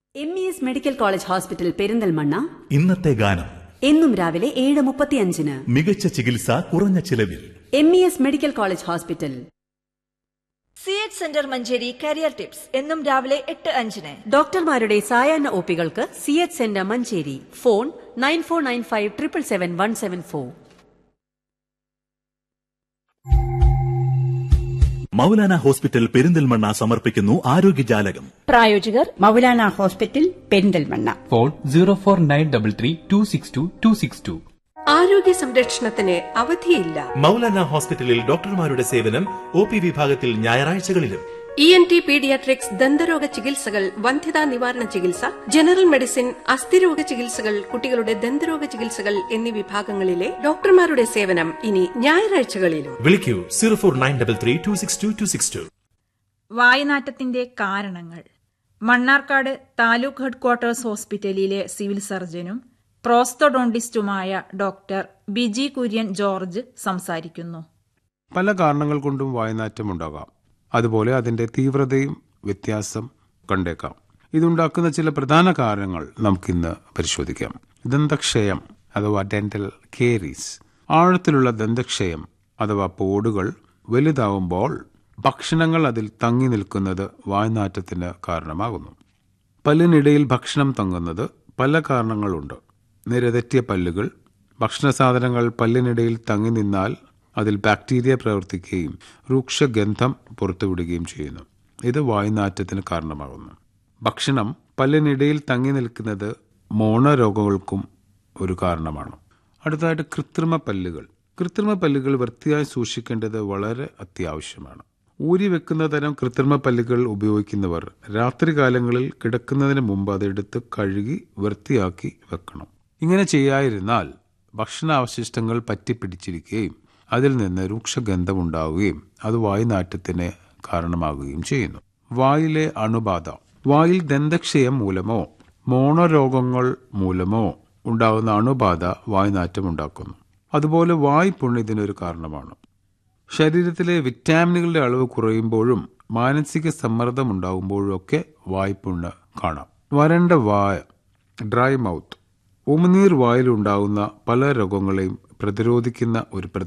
M E S medical college hospital Perinthalmanna ഇന്നത്തെ ഗാനം എന്നും രാവിലെ ഏഴ് മുപ്പത്തിയഞ്ചിന് മികച്ച ചികിത്സ കുറഞ്ഞ ചിലവിൽ M E S medical college hospital C H centre Manjeri career tips എന്നും രാവിലെ എട്ട് അഞ്ചിന് ഡോക്ടർമാരുടെ സായാഹ്ന ഒപികൾക്ക് C H centre Manjeri phone nine four nine five triple seven one seven four Moulana hospital Perinthalmanna സമർപ്പിക്കുന്നു ആരോഗ്യജാലകം പ്രായോജകർ Moulana hospital Perinthalmanna phone zero four nine double three two six two two six two ആരോഗ്യ സംരക്ഷണത്തിന് അവധിയില്ല മൗലാന ഹോസ്പിറ്റലിൽ ഡോക്ടർമാരുടെ സേവനം ഒ പി വിഭാഗത്തിൽ ഞായറാഴ്ചകളിലും ഇ എൻ ടി പീഡിയാട്രിക്സ് ദന്തരോഗ ചികിത്സകൾ വന്ധ്യതാ നിവാരണ ചികിത്സ ജനറൽ മെഡിസിൻ അസ്ഥിരോഗ ചികിത്സകൾ കുട്ടികളുടെ ദന്തരോഗ ചികിത്സകൾ എന്നീ വിഭാഗങ്ങളിലെ ഡോക്ടർമാരുടെ സേവനം ഇനി ഞായറാഴ്ചകളിലും വിളിക്കൂ zero four nine double three two six two two six two വായനാറ്റത്തിന്റെ കാരണങ്ങൾ മണ്ണാർക്കാട് താലൂക്ക് ഹെഡ്ക്വാർട്ടേഴ്സ് ഹോസ്പിറ്റലിലെ സിവിൽ സർജനും പ്രോസ്തോഡോണ്ടിസ്റ്റുമായ ഡോക്ടർ ബിജി കുര്യൻ ജോർജ് സംസാരിക്കുന്നു പല കാരണങ്ങൾ കൊണ്ടും വായനാറ്റമുണ്ടാകാം അതുപോലെ അതിന്റെ തീവ്രതയും വ്യത്യാസം കണ്ടേക്കാം ഇതുണ്ടാക്കുന്ന ചില പ്രധാന കാരണങ്ങൾ നമുക്കിന്ന് പരിശോധിക്കാം ദന്തക്ഷയം അഥവാ ഡെന്റൽ കേരീസ് ആഴത്തിലുള്ള ദന്തക്ഷയം അഥവാ പോടുകൾ വലുതാവുമ്പോൾ ഭക്ഷണങ്ങൾ അതിൽ തങ്ങി നിൽക്കുന്നത് വായനാറ്റത്തിന് കാരണമാകുന്നു പല്ലിനിടയിൽ ഭക്ഷണം തങ്ങുന്നത് പല കാരണങ്ങളുണ്ട് നിരതെറ്റിയ പല്ലുകൾ ഭക്ഷണ സാധനങ്ങൾ പല്ലിനിടയിൽ തങ്ങി നിന്നാൽ അതിൽ ബാക്ടീരിയ പ്രവർത്തിക്കുകയും രൂക്ഷഗന്ധം പുറത്തുവിടുകയും ചെയ്യുന്നു ഇത് വായുനാറ്റത്തിന് കാരണമാകുന്നു ഭക്ഷണം പല്ലിനിടയിൽ തങ്ങി നിൽക്കുന്നത് മോണരോഗങ്ങൾക്കും ഒരു കാരണമാണ് അടുത്തതായിട്ട് കൃത്രിമ പല്ലുകൾ കൃത്രിമ പല്ലുകൾ വൃത്തിയായി സൂക്ഷിക്കേണ്ടത് വളരെ അത്യാവശ്യമാണ് ഊരി വെക്കുന്ന തരം കൃത്രിമ പല്ലുകൾ ഉപയോഗിക്കുന്നവർ രാത്രികാലങ്ങളിൽ കിടക്കുന്നതിന് മുമ്പ് അതെടുത്ത് കഴുകി വൃത്തിയാക്കി വെക്കണം ഇങ്ങനെ ചെയ്യാതിരുന്നാൽ ഭക്ഷണാവശിഷ്ടങ്ങൾ പറ്റിപ്പിടിച്ചിരിക്കുകയും അതിൽ നിന്ന് രൂക്ഷഗന്ധമുണ്ടാവുകയും അത് വായുനാറ്റത്തിന് കാരണമാകുകയും ചെയ്യുന്നു വായിലെ അണുബാധ വായിൽ ദന്തക്ഷയം മൂലമോ മോണരോഗങ്ങൾ മൂലമോ ഉണ്ടാകുന്ന അണുബാധ വായുനാറ്റം ഉണ്ടാക്കുന്നു അതുപോലെ വായ്പുണ്ണ് ഇതിനൊരു കാരണമാണ് ശരീരത്തിലെ വിറ്റാമിനുകളുടെ അളവ് കുറയുമ്പോഴും മാനസിക സമ്മർദ്ദം ഉണ്ടാകുമ്പോഴും ഒക്കെ വായ്പുണ്ണ് കാണാം വരണ്ട വായ ഡ്രൈ മൗത്ത് ഉമിനീർ വായിലുണ്ടാകുന്ന പല രോഗങ്ങളെയും പ്രതിരോധിക്കുന്ന ഒരു